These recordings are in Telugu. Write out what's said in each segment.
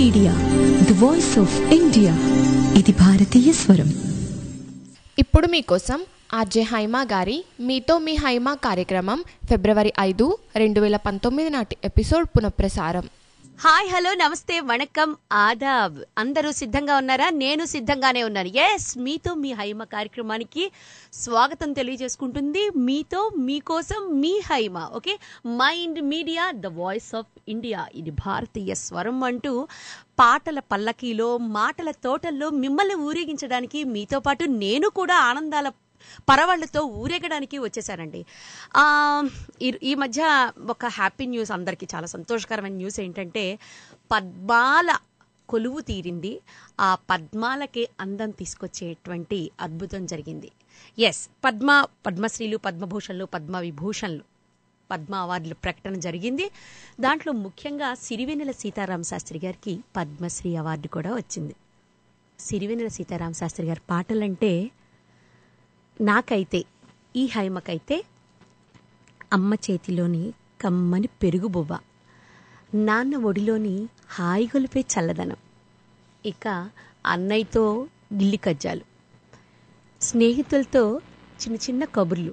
Media the voice of India ఇది భారతీయ స్వరం ఇప్పుడు మీకోసం ఆర్జే హైమా గారి మీతో మీ హైమా కార్యక్రమం ఫిబ్రవరి ఐదు రెండు వేల పంతొమ్మిది నాటి ఎపిసోడ్ పునఃప్రసారం హాయ్ హలో నమస్తే వణకం ఆదాబ్ అందరూ సిద్ధంగా ఉన్నారా నేను సిద్ధంగానే ఉన్నాను ఎస్ మీతో మీ హైమ కార్యక్రమానికి స్వాగతం తెలియజేసుకుంటుంది మీతో మీకోసం మీ Haima okay mind media the voice of India ఇది భారతీయ స్వరం అంటూ పాటల పల్లకీలో మాటల తోటల్లో మిమ్మల్ని ఊరేగించడానికి మీతో పాటు నేను కూడా ఆనందాల పరవళ్ళతో ఊరేగడానికి వచ్చేసానండి ఆ, ఈ- ఈ మధ్య ఒక హ్యాపీ న్యూస్ అందరికీ చాలా సంతోషకరమైన న్యూస్ ఏంటంటే పద్మాల కొలువు తీరింది ఆ పద్మాలకి అందం తీసుకొచ్చేటువంటి అద్భుతం జరిగింది ఎస్ పద్మ పద్మశ్రీలు పద్మభూషణలు పద్మ విభూషణలు పద్మ అవార్డుల ప్రకటన జరిగింది దాంట్లో ముఖ్యంగా సిరివెన్నెల సీతారామ శాస్త్రి గారికి పద్మశ్రీ అవార్డు కూడా వచ్చింది సిరివెన్నెల సీతారామ శాస్త్రి గారి పాటలంటే నాకైతే ఈ హైమకైతే అమ్మ చేతిలోని కమ్మని పెరుగు బువ్వ నాన్న ఒడిలోని హాయిగొలిపే చల్లదనం ఇక అన్నయ్యతో గిల్లి కజ్జాలు స్నేహితులతో చిన్న చిన్న కబుర్లు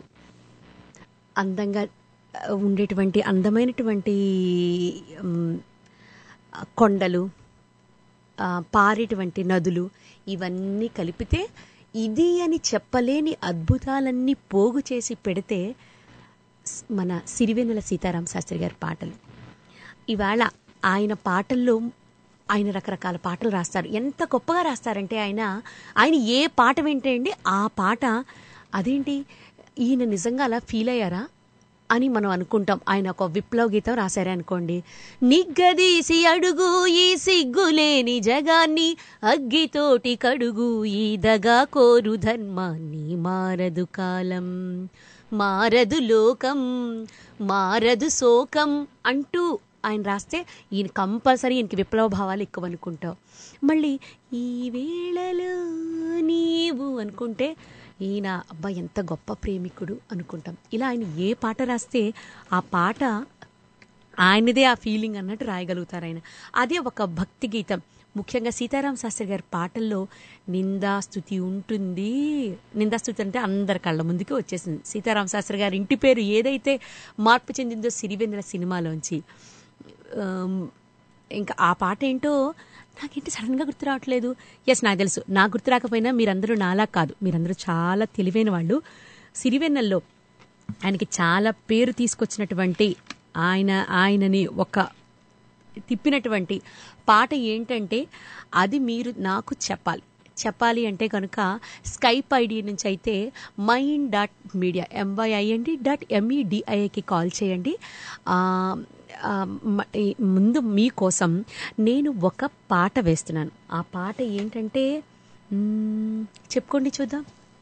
అందంగా ఆ, ఉండేటువంటి అందమైనటువంటి మ్, ఆ, కొండలు ఆ, పారేటువంటి నదులు ఇవన్నీ కలిపితే ఇది అని చెప్పలేని అద్భుతాలన్నీ పోగు చేసి పెడితే స్- మన సిరివెన్నెల సీతారామ శాస్త్రి గారి పాటలు ఇవాళ ఆయన పాటల్లో ఆయన రకరకాల పాటలు రాస్తారు ఎంత గొప్పగా రాస్తారంటే ఆయన ఆయన ఏ పాట వింటే అండి ఆ పాట అదేంటి ఈయన నిజంగా అలా ఫీల్ అయ్యారా అని మనం అనుకుంటాం ఆయన ఒక విప్లవ గీతం రాశారే అనుకోండి నిగ్గదీసి అడుగు ఈ సిగ్గులేని జగాన్ని అగ్గితోటి కడుగు ఈ దగా కోరు ధర్మాన్ని మారదు కాలం మారదు లోకం మారదు శోకం అంటూ ఆయన రాస్తే ఈయన కంపల్సరీ ఈయనకి విప్లవ భావాలు ఎక్కువ అనుకుంటావు మళ్ళీ ఈ వేళలో నీవు అనుకుంటే ఈయన అబ్బా ఎంత గొప్ప ప్రేమికుడు అనుకుంటాం ఇలా ఆయన ఏ పాట రాస్తే ఆ పాట ఆయనదే ఆ ఫీలింగ్ అన్నట్టు రాయగలుగుతారు ఆయన అదే ఒక భక్తి గీతం ముఖ్యంగా సీతారామ శాస్త్రి గారి పాటల్లో నిందాస్తుతి ఉంటుంది నిందాస్తుతి అంటే అందరి కళ్ళ ముందుకే వచ్చేసింది సీతారామ శాస్త్రి గారి ఇంటి పేరు ఏదైతే మార్పు చెందిందో సిరివెన్నెల సినిమాలోంచి ఆమ్, ఇంకా ఆ పాట ఏంటో నాకేంటి సడన్గా గుర్తు రావట్లేదు ఎస్ నాకు తెలుసు నాకు గుర్తు రాకపోయినా మీరందరూ నాలా కాదు మీరందరూ చాలా తెలివైన వాళ్ళు సిరివెన్నెల్లో ఆయనకి చాలా పేరు తీసుకొచ్చినటువంటి ఆయన ఆయనని ఒక తిప్పినటువంటి పాట ఏంటంటే అది మీరు నాకు చెప్పాలి చెప్పాలి అంటే కనుక స్కైప్ ఐడి నుంచి అయితే mind dot media M Y I N D dot ఎంఈడిఐకి కాల్ చేయండి ఆ, ఆ, మ- ఈ ముందు మీకోసం నేను ఒక పాట వేస్తున్నాను ఆ పాట ఏంటంటే మ్మ్, చెప్పుకోండి చూద్దాం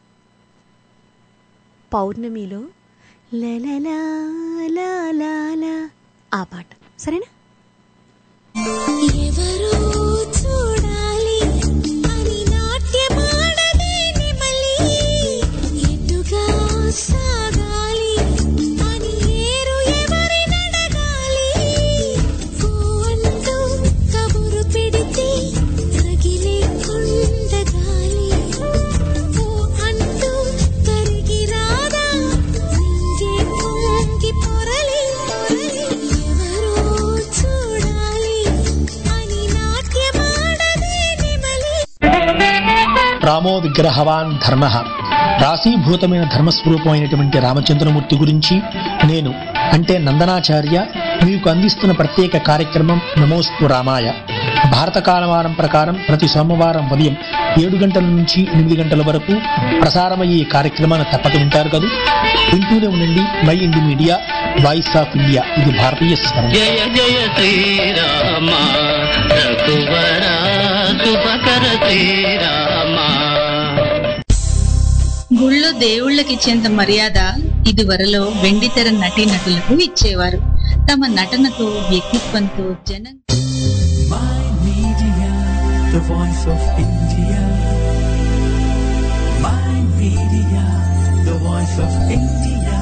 పౌర్ణమిలో లలలా లాలాలా ఆ పాట సరేనా ఎవరో చూడాలి అని నాట్యమాడదే నెమలి ఎటుగా సాగాలి అని ఏరు ఎవరినడగాలి ఓ అంటూ కబురు పెడితే తగిలే కొండగాలి ఓ అంటూ కరిగి రాదా నింగే పొంగి పొరలి పొరలి ఎవరో చూడాలి అని నాట్యమాడదే నెమలి రామో విగ్రహవాన్ ధర్మ రాశీభూతమైన ధర్మస్వరూపమైనటువంటి రామచంద్రమూర్తి గురించి నేను అంటే నందనాచార్య మీకు అందిస్తున్న ప్రత్యేక కార్యక్రమం నమోస్తు రామాయ భారత కాలమానం ప్రకారం ప్రతి సోమవారం ఉదయం ఏడు గంటల నుంచి ఎనిమిది గంటల వరకు ప్రసారమయ్యే ఈ కార్యక్రమాన్ని తప్పక వింటారు కదా వింటూనే ఉండండి mind media voice of India ఇది భారతీయ స్వరం జయ జయ శ్రీరామ రఘువర శుభకర శ్రీరామ గుళ్ళో దేవుళ్ళకిచ్చేంత మర్యాద ఇదివరలో వెండితెర నటీ నటులకు ఇచ్చేవారు తమ నటనతో వ్యక్తిత్వంతో జనం My Media, the voice of India. My Media, the voice of India.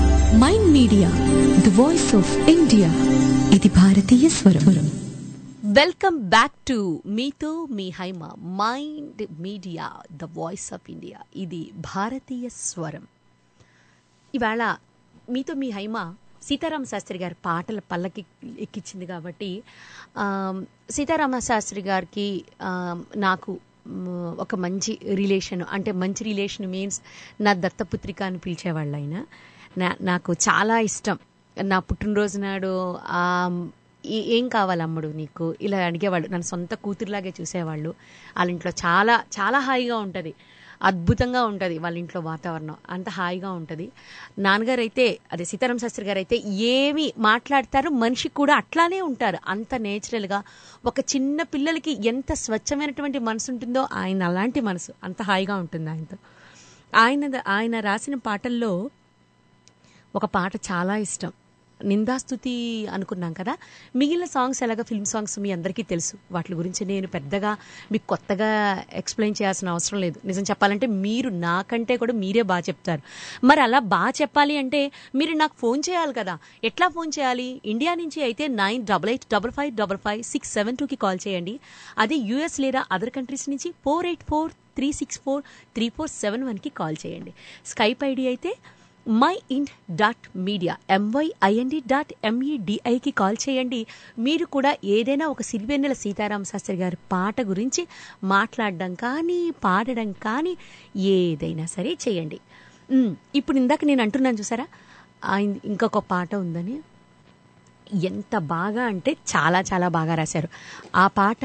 Mind media the voice of India ఇది భారతీయ స్వరం వెల్కమ్ బ్యాక్ టు మీతో మీ Haima mind media the voice of India ఇది భారతీయ స్వరం ఇవాళ మీతో మీ హైమ సీతారామ శాస్త్రి గారి పాటల పల్లకి ఎక్కించింది కాబట్టి ఆమ్, సీతారామ శాస్త్రి గారికి ఆమ్, నాకు మ్, ఒక మంచి రిలేషన్ అంటే మంచి రిలేషన్ మీన్స్ నా దత్తపుత్రిక అని పిలిచేవాళ్ళు ఆయన నా నాకు చాలా ఇష్టం నా పుట్టినరోజు నాడు ఆమ్, ఏ- ఏం కావాలి అమ్ముడు నీకు ఇలా అడిగేవాళ్ళు నన్ను సొంత కూతురులాగే చూసేవాళ్ళు వాళ్ళ ఇంట్లో చాలా చాలా హాయిగా ఉంటుంది అద్భుతంగా ఉంటుంది వాళ్ళ ఇంట్లో వాతావరణం అంత హాయిగా ఉంటుంది నాన్నగారు అయితే అదే సీతారాం శాస్త్రి గారు అయితే ఏమి మాట్లాడతారు మనిషి కూడా అట్లానే ఉంటారు అంత నేచురల్గా ఒక చిన్న పిల్లలకి ఎంత స్వచ్ఛమైనటువంటి మనసు ఉంటుందో ఆయన అలాంటి మనసు అంత హాయిగా ఉంటుంది ఆయనతో ఆయన ఆయన రాసిన పాటల్లో ఒక పాట చాలా ఇష్టం నిందాస్తుతి అనుకున్నాం కదా మిగిలిన సాంగ్స్ ఎలాగ ఫిల్మ్ సాంగ్స్ మీ అందరికీ తెలుసు వాటి గురించి నేను పెద్దగా మీకు కొత్తగా ఎక్స్ప్లెయిన్ చేయాల్సిన అవసరం లేదు నిజం చెప్పాలంటే మీరు నాకంటే కూడా మీరే బాగా చెప్తారు మరి అలా బాగా చెప్పాలి అంటే మీరు నాకు ఫోన్ చేయాలి కదా ఎట్లా ఫోన్ చేయాలి ఇండియా నుంచి అయితే nine double eight double five double five six seven టూకి కాల్ చేయండి అదే యూఎస్ లేదా అదర్ కంట్రీస్ నుంచి four eight four three six four three four seven వన్కి కాల్ చేయండి స్కైప్ ఐడి అయితే mind dot media M Y I N D dot ఎంఈడిఐకి కాల్ చేయండి మీరు కూడా ఏదైనా ఒక సిరివెన్నెల సీతారామ శాస్త్రి గారి పాట గురించి మాట్లాడడం కానీ పాడడం కానీ ఏదైనా సరే చేయండి ఉమ్, ఇప్పుడు ఇందాక నేను అంటున్నాను చూసారా ఆయన ఇంకొక పాట ఉందని ఎంత బాగా అంటే చాలా చాలా బాగా రాశారు ఆ పాట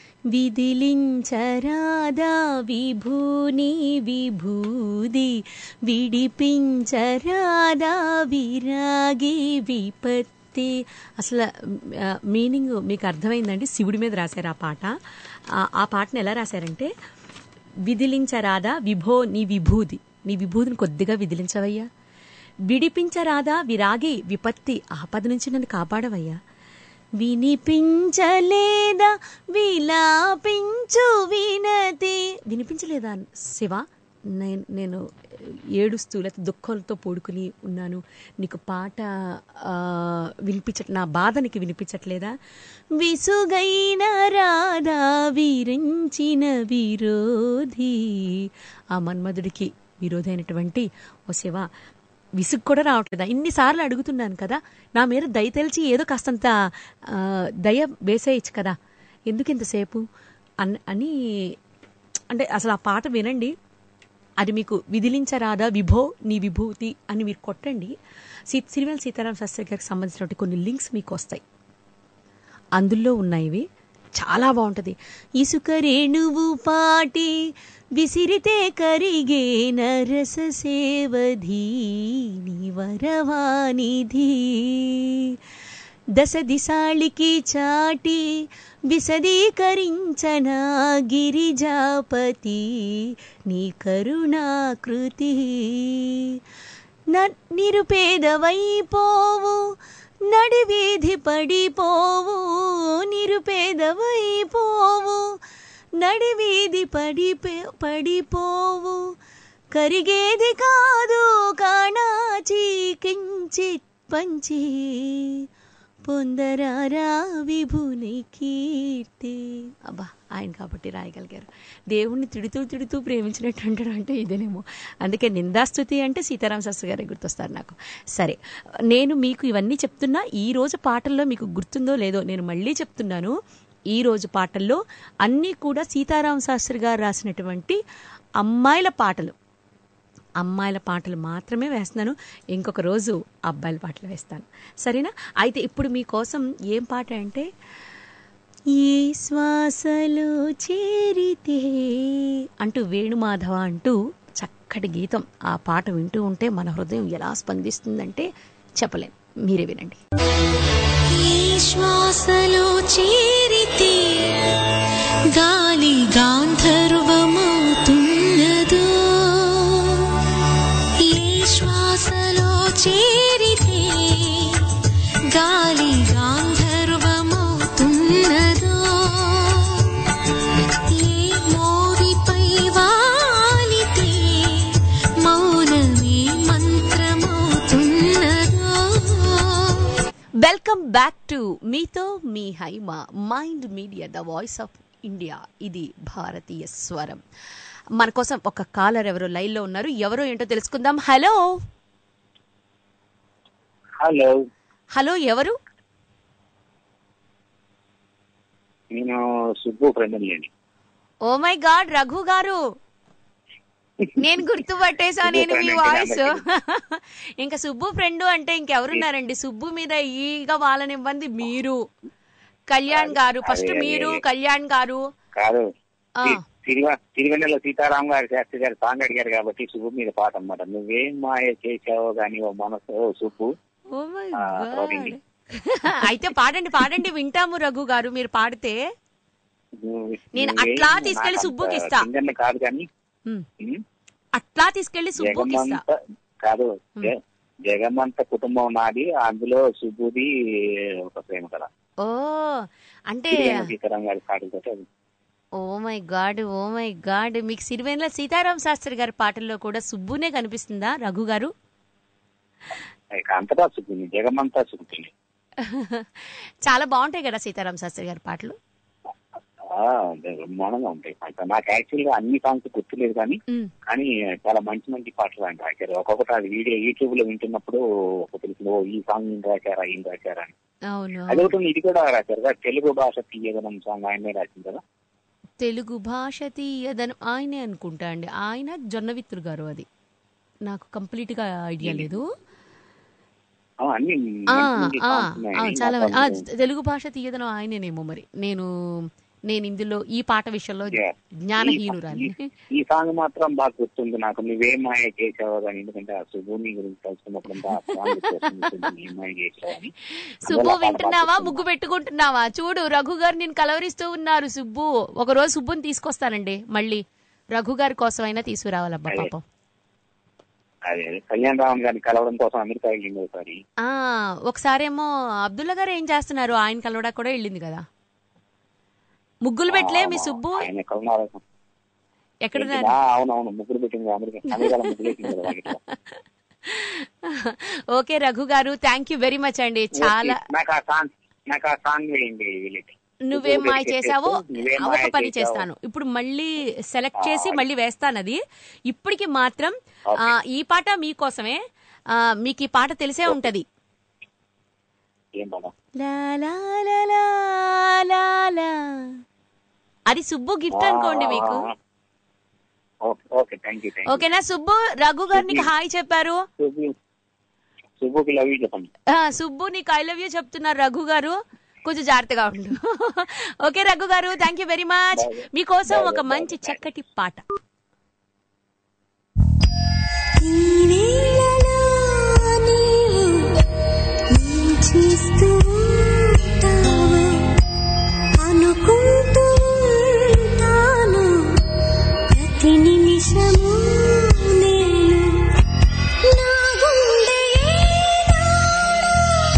విదిలించరాదా విభూని విభూది విడిపించరాదా విరాగి విపత్తి అసలు మీనింగ్ మీకు అర్థమైందండి శివుడి మీద రాశారు ఆ పాట ఆ- ఆ పాటను ఎలా రాశారంటే విదిలించరాదా విభో నీ విభూది నీ విభూతిని కొద్దిగా విదిలించవయ్యా విడిపించరాదా విరాగి విపత్తి ఆపద నుంచి నన్ను కాపాడవయ్యా వినిపించలేదా విలాపించు వినతి వినిపించలేదా శివ నేను నేను ఏడుస్తూ లేకపోతే దుఃఖంతో పూడుకుని ఉన్నాను నీకు పాట ఆ, వినిపించ నా బాధ నీకు వినిపించట్లేదా విసుగైన రాధా విరించిన విరోధి ఆ మన్మధుడికి విరోధైనటువంటి ఓ శివ విసుగు కూడా రావట్లేదా ఇన్నిసార్లు అడుగుతున్నాను కదా నా మీద దయ తెలిసి ఏదో కాస్తంత ఆ, దయ వేసేయచ్చు కదా ఎందుకు ఇంతసేపు అన్ అని అంటే అసలు ఆ పాట వినండి అది మీకు విదిలించరాదా విభో నీ విభూతి అని మీరు కొట్టండి సీ సిరివెల్ సీతారాం శాస్త్రి గారికి సంబంధించినటువంటి కొన్ని లింక్స్ మీకు వస్తాయి అందులో ఉన్నాయి ఇవి చాలా బాగుంటది ఇసుక రేణువు పాటి విసిరితే కరిగే నరస సేవధీ నివరవానిధి దశ దిశాళికి చాటి విశదీకరించనా గిరిజాపతి నీ కరుణాకృతి న- నిరుపేదవైపోవు నడివీధి పడిపోవు నిరుపేదవైపోవు నడివీధి పడిపే పడిపోవు కరిగేది కాదు కాణాచి కించిత్ పంచి పొందరారా విభుని కీర్తి అబ్బా ఆయన కాబట్టి రాయగలిగారు దేవుణ్ణి తిడుతూ తిడుతూ ప్రేమించినట్టు అంటాడు అంటే ఇదేనేమో అందుకే నిందాస్తుతి అంటే సీతారామ శాస్త్రి గారే గుర్తొస్తారు నాకు సరే నేను మీకు ఇవన్నీ చెప్తున్నా ఈ రోజు పాటల్లో మీకు గుర్తుందో లేదో నేను మళ్ళీ చెప్తున్నాను ఈ రోజు పాటల్లో అన్నీ కూడా సీతారామ శాస్త్రి గారు రాసినటువంటి అమ్మాయిల పాటలు అమ్మాయిల పాటలు మాత్రమే వేస్తున్నాను ఇంకొక రోజు అబ్బాయిల పాటలు వేస్తాను సరేనా అయితే ఇప్పుడు మీకోసం ఏం పాట అంటే ఈ శ్వాసలో చేరితే అంటూ వేణుమాధవ అంటూ చక్కటి గీతం ఆ పాట వింటూ ఉంటే మన హృదయం ఎలా స్పందిస్తుందంటే చెప్పలేం మీరే వినండి ఈ శ్వాసలో చేరితే గాలి గాంధర్వమవుతున్నదో ఈ శ్వాసలో చేరితే గాలి గాంధర్వమవుతున్నదో ఏ మోవిపై వాలితే మౌనమే మంత్రమవుతున్నదో వెల్కమ్ వెల్కమ్ బ్యాక్ టు మీతో మీ Haima mind media the voice of India ఇది భారతీయ స్వరం మన కోసం ఒక కాలర్ ఎవరో లైన్లో ఉన్నారు ఎవరో ఏంటో తెలుసుకుందాం హలో హలో హలో ఎవరు నేను సుబ్బు ఫ్రెండ్ లేండి ఓ మై గాడ్ రఘు గారు నేను గుర్తుపట్టేసా నేను మీ వాయిస్ ఇంకా సుబ్బు ఫ్రెండ్ అంటే ఇంకెవరున్నారండి సుబ్బు మీద ఈగ వాళ్ళనివ్వండి మీరు కళ్యాణ్ గారు ఫస్ట్ అదే, మీరు అదే. కళ్యాణ్ గారు కాదు ఆ. తి- తిరువ తిరువెన్నెల సీతారాం గారి శాస్త్రి గారు సాంగ్ అడిగారు కాబట్టి సుబ్బు మీద పాట అన్నమాట నువ్వేం మాయ చేసావో గాని ఓ మనసు ఓ సుబ్బు ఓ మై ఆ, తర్వాత ఏంటి? అయితే పాడండి పాడండి వింటాము రఘు గారు మీరు పాడితే నువ్వు- నేను నువ్వేం అట్లా తీసుకెళ్లి నాకంత సుబ్బుకి ఇస్తా. సింగర్ని కాదు కానీ ఉమ్. ఉమ్, అట్లా తీసుకెళ్లి సుబ్బుకి ఇస్తా జగమంత కాదు జ- జగమంత కుటుంబం నాది అందులో సుబ్బుది ఒక ప్రేమ కదా ఓ అంటే తిరువెన్నెల సీతారాం గారి పాటలతో అది oh my god oh my god మీకు సిరివెన్ల సీతారాం శాస్త్రి గారి పాటల్లో కూడా సుబ్బునే కనిపిస్తుందా రఘు గారు ఇక అంతటా సుబ్బుని జగమంతా సుబ్బుని చాలా బాగుంటాయి కదా సీతారాం శాస్త్రి గారి పాటలు ఆ, బ్రహ్మాండంగా ఉంటాయి అంటే నాకు యాక్చువల్ గా అన్ని సాంగ్స్ గుర్తులేదు కానీ ఉమ్. కానీ చాలా మంచి మంచి పాటలు ఆయన రాశారు ఒక్కొక్కటి అది వీడియో యూట్యూబ్ లో వింటున్నప్పుడు ఒక తెలిసింది ఓ ఈ సాంగ్ ఈయన రాశారా ఈయన రాశారా అని అవును అది ఒకటి ఇది కూడా రాశారు కదా తెలుగు భాష తీయగలం సాంగ్ ఆయనే రాసింది కదా తెలుగు భాష తీయదను ఆయనే అనుకుంటా అండి ఆయన జొన్నవిత్తురు గారు అది నాకు కంప్లీట్ గా ఐడియా లేదు ఆ, అన్ని ఆ, మంచి మంచి ఆ, songs ఉన్నాయి. ఆ, చాలా నాకు ఆ, అందులో- తెలుగు భాష తీయదనం ఆయనేనేమో మరి నేను నేను ఇందులో ఈ పాట విషయంలో Yeah. జ్ఞానహీనురాలి ఈ- ఈ సాంగ్ మాత్రం బాగా గుర్తుంది నాకు నువ్వేం మాయ చేసావో కానీ ఎందుకంటే ఆ సుభూమి గురించి తెలుసుకున్నప్పుడు అంతా ఆ సాంగ్ గుర్తొస్తుంది, సుబ్బు ఏం మాయ చేసావో అని సుబ్బు అందువల్ల ఆ పాట బాగా వింటున్నావా గుర్తుంది. ముగ్గు పెట్టుకుంటున్నావా చూడు రఘు గారు నేను కలవరిస్తూ ఉన్నారు సుబ్బు ఒక రోజు సుబ్బుని తీసుకొస్తానండి మళ్ళీ రఘు గారి కోసం అయినా తీసుకురావాలబ్బా అదే. పాపం అదే అదే కళ్యాణ్ రామన్ గారిని కలవడం కోసం అమెరికా వెళ్ళింది ఒకసారి ఆ ఒకసారేమో అబ్దుల్లా గారు ఏం చేస్తున్నారు ఆయన కలవడా కూడా వెళ్ళింది కదా ముగ్గులు పెట్టలే మీ సుబ్బు ఆయన ఎక్కడ ఉన్నారు ఎక్కడున్నారు ఆ, అవునవును ముగ్గురు పెట్టింది అమెరికా అమెరికాలో ముగ్గురు పెట్టింది కదా వాళ్ళకి. ఓకే రఘు గారు థ్యాంక్ యూ వెరీ మచ్ అండి చాలా ఓకే, నాకు ఆ సాంగ్ నాకు ఆ సాంగ్ వేయండి వీళ్ళకి నువ్వేం మాయ ముగ్గురు చేసావో నువ్వేం ఒక మాయ పని చేసావో. చేస్తాను ఇప్పుడు మళ్ళీ సెలెక్ట్ చేసి మళ్ళీ వేస్తాను అది ఇప్పటికి మాత్రం ఓకే. ఆ, ఈ పాట మీకోసమే ఆ, మీకు ఈ పాట తెలిసే ఉంటది ఏం పాట లా లా లా లా లా లా. అది సుబ్బు గిఫ్ట్ అనుకోండి మీకు ఆ, okay okay thank you thank you ఓకేనా సుబ్బు రఘు గారు నీకు హాయ్ చెప్పారు సుబ్బు సుబ్బుకి లవ్ యూ చెప్పండి ఆ, సుబ్బు నీకు ఐ లవ్ యూ చెప్తున్నారు రఘు గారు కొంచెం జాగ్రత్తగా ఉండు ఓకే రఘు గారు థ్యాంక్ యూ వెరీ మచ్ మీకోసం ఒక మంచి చక్కటి పాట ఈ వేళలో నీవు ఏం చేస్తూ ఉంటావో అనుకుంటూ ఉంటాను ప్రతి నిమిషము నేను నా గుండె ఏనాడో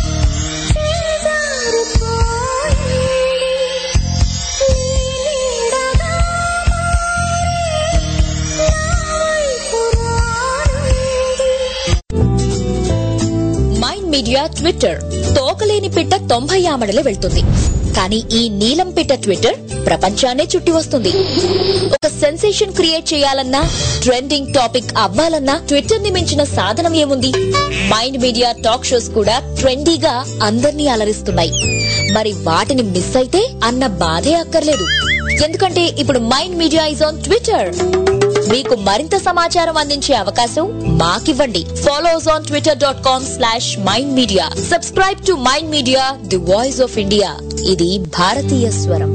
చేజారిపోయింది. నీ నీడగా మైండ్ మీడియా ట్విట్టర్ తోకలేని పిట్ట తొంభై ఆమడలే వెళ్తుంది కానీ ఈ నీలం పిట్ట ట్విట్టర్ ప్రపంచాన్నే చుట్టి వస్తుంది ఒక సెన్సేషన్ క్రియేట్ చేయాలన్నా ట్రెండింగ్ టాపిక్ అవ్వాలన్నా ట్విట్టర్ ని మించిన సాధనం ఏముంది మైండ్ మీడియా టాక్ షోస్ కూడా ట్రెండీగా అందర్నీ అలరిస్తున్నాయి మరి వాటిని మిస్ అయితే అన్న బాధే అక్కర్లేదు ఎందుకంటే ఇప్పుడు mind media is on Twitter మీకు మరింత సమాచారం అందించే అవకాశం మాకివ్వండి follow us on Twitter dot com slash mind media subscribe to mind media the voice of India ఇది భారతీయ స్వరం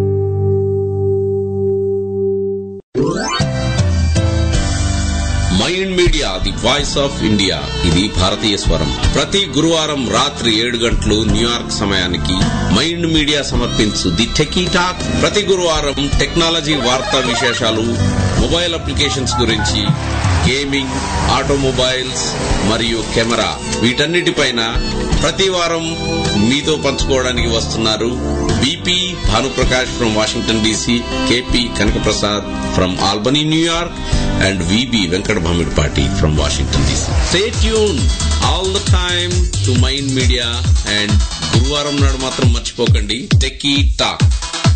mind media the voice of India ఇది భారతీయ స్వరం ప్రతి గురువారం రాత్రి ఏడు గంటలు న్యూయార్క్ సమయానికి మైండ్ మీడియా సమర్పించు ది టెకీ టాక్ ప్రతి గురువారం టెక్నాలజీ వార్తా విశేషాలు మొబైల్ అప్లికేషన్స్ గురించి గేమింగ్ ఆటోమొబైల్స్ మరియు కెమెరా వీటన్నిటిపైన ప్రతి వారం మీతో పంచుకోవడానికి వస్తున్నారు B P Bhanuprakash from Washington D C K P Kanakaprasad from Albany New York and VB Venkat Bhamidpati from Washington DC. Stay tuned all the time to Mind Media and గురువారం నాడు మాత్రం మర్చిపోకండి టెకీ టాక్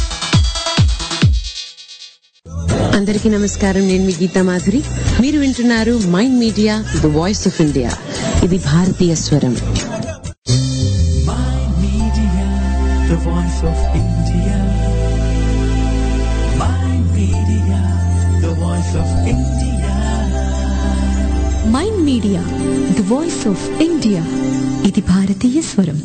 అందరికీ నమస్కారం నేను మీ గీతా మాధురి మీరు వింటున్నారు mind media the voice of India ఇది భారతీయ స్వరం the voice of India. Mind Media, the voice of India. Mind media the voice of India ఇది భారతీయ స్వరం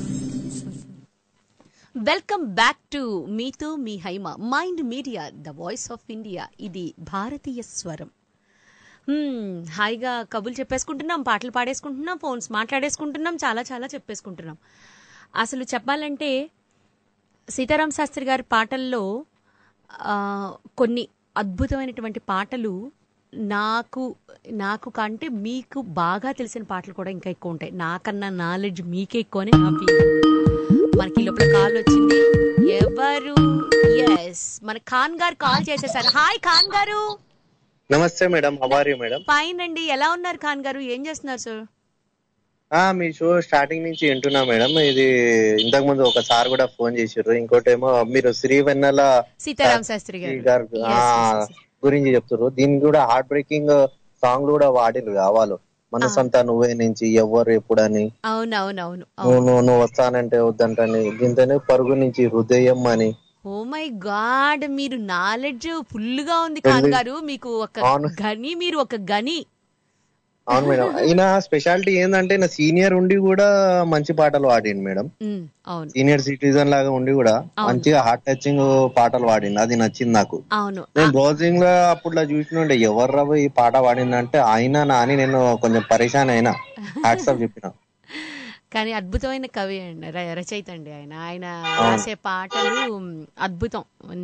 వెల్కమ్ బ్యాక్ టు మీతో మీ Haima mind media the voice of India ఇది భారతీయ స్వరం హ్మ్, హాయిగా కబుర్లు చెప్పేసుకుంటున్నాం పాటలు పాడేసుకుంటున్నాం ఫోన్స్ మాట్లాడేసుకుంటున్నాం చాలా చాలా చెప్పేసుకుంటున్నాం అసలు చెప్పాలంటే సీతారాం శాస్త్రి గారి పాటల్లో ఆ, కొన్ని అద్భుతమైనటువంటి పాటలు నాకు నాకు కంటే మీకు బాగా తెలిసిన పాటలు కూడా ఇంకా ఎక్కువ ఉంటాయి నాకన్నా నాలెడ్జ్ మీకే ఎక్కువనే నా ఫీలింగ్ మనకి ఈ లోపల కాల్ వచ్చింది ఎవరు ఎస్ మన ఖాన్ గారు కాల్ చేసేసారు హాయ్ ఖాన్ గారు నమస్తే మేడం హవారి మేడం ఫైన్ అండి ఎలా ఉన్నారు ఖాన్ గారు ఏం చేస్తున్నారు సార్ ఆ మీ షో స్టార్టింగ్ నుంచి వింటున్నా మేడం ఇది ఇంతకు ముందు ఒక సార్ కూడా ఫోన్ చేసిర్రు ఇంకోటేమో మీరు శ్రీ వెన్నెల సీతారాం శాస్త్రి గారు గారు ఆ, గురించి చెప్తారు దీనికి కూడా హార్ట్ బ్రేకింగ్ సాంగ్ కూడా వాడిర్రు కావాలి మనసంతా నువ్వే నుంచి ఎవరు ఎప్పుడని అవును అవును అవును నువ్వు నువ్వు నువ్వు వస్తానంటే వద్దంటని దీంతోనే పరుగు నుంచి హృదయం అని ఓ మై గాడ్ మీరు నాలెడ్జ్ ఫుల్ గా ఉంది ఖాన్ తెలీదు. గారు మీకు ఒక అవును. గని మీరు ఒక గని అవును మేడం ఈయన స్పెషాలిటీ ఏంటంటే నా సీనియర్ ఉండి కూడా మంచి పాటలు పాడిండు మేడం ఉమ్, అవును సీనియర్ సిటిజన్ లాగా ఉండి కూడా అవును. మంచిగా హార్ట్ టచింగ్ పాటలు పాడిండు అది నచ్చింది నాకు అవును నేను బ్రౌజింగ్ లో అప్పుడు చూసినుండే ఎవర్రా ఈ పాట పాడిందంటే ఆయన నా అని నేను కొంచెం పరేషాన్ అయినా వాట్సాప్ చెప్పిన కానీ అద్భుతమైన కవి అండి ర- రచయిత అండి ఆయన ఆయన అవును. రాసే పాటలు ఉమ్, అద్భుతం